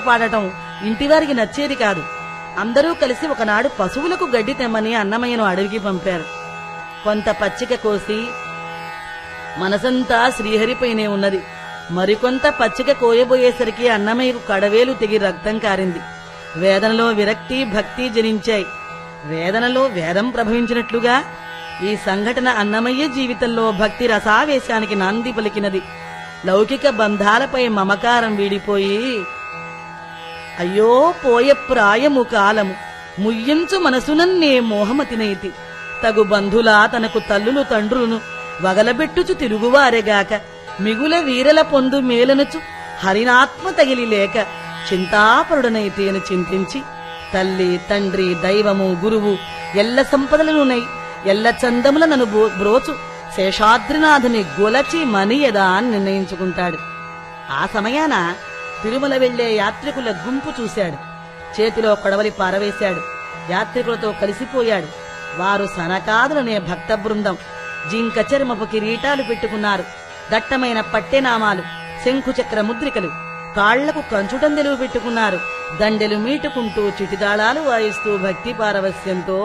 పాడటం ఇంటివారికి నచ్చేది కాదు అందరూ కలిసి ఒకనాడు పశువులకు గడ్డి తెమ్మని అన్నమయ్యను అడవికి పంపారు కొంత పచ్చిక కోసి మనసంతా శ్రీహరిపైనే ఉన్నది మరికొంత పచ్చిక కోయబోయేసరికి అన్నమయ్యకు కడవేలు తెగి రక్తం కారింది వేదనలో విరక్తి భక్తి జనించాయి వేదనలో వేదం ప్రభవించినట్లుగా ఈ సంఘటన అన్నమయ్య జీవితంలో భక్తి రసావేశానికి నాంది పలికినది లౌకిక బంధాలపై మమకారం వీడిపోయి అయ్యో పోయ ప్రాయము కాలము ముయ్యించు మనసునన్నే మోహమతినైతి తగు బంధులా తనకు తల్లులు తండ్రులను వగలబెట్టుచు తిరుగువారెగాక మిగుల వీరల పొందు మేలనుచు హరినాత్మ తగిలి లేక చింతాపరుడనైతేను చింతించి తల్లి తండ్రి దైవము గురువు ఎల్ల సంపదలనునై ఎల్ల చందముల నన్ను బో- బ్రోచు శేషాద్రినాథుని గొలచి మనియదా అని నిర్ణయించుకుంటాడు ఆ సమయాన తిరుమల వెళ్లే యాత్రికుల గుంపు చూశాడు చేతిలో కొడవలి పారవేశాడు యాత్రికులతో కలిసిపోయాడు వారు సనకాదులనే భక్త బృందం జింక చర్మపు కిరీటాలు పెట్టుకున్నారు దట్టమైన పట్టెనామాలు శంఖుచక్ర ముద్రికలు కాళ్లకు కంచుటందెలు పెట్టుకున్నారు దండెలు మీటుకుంటూ చిటిదాళాలు వాయిస్తూ భక్తి పారవస్యంతో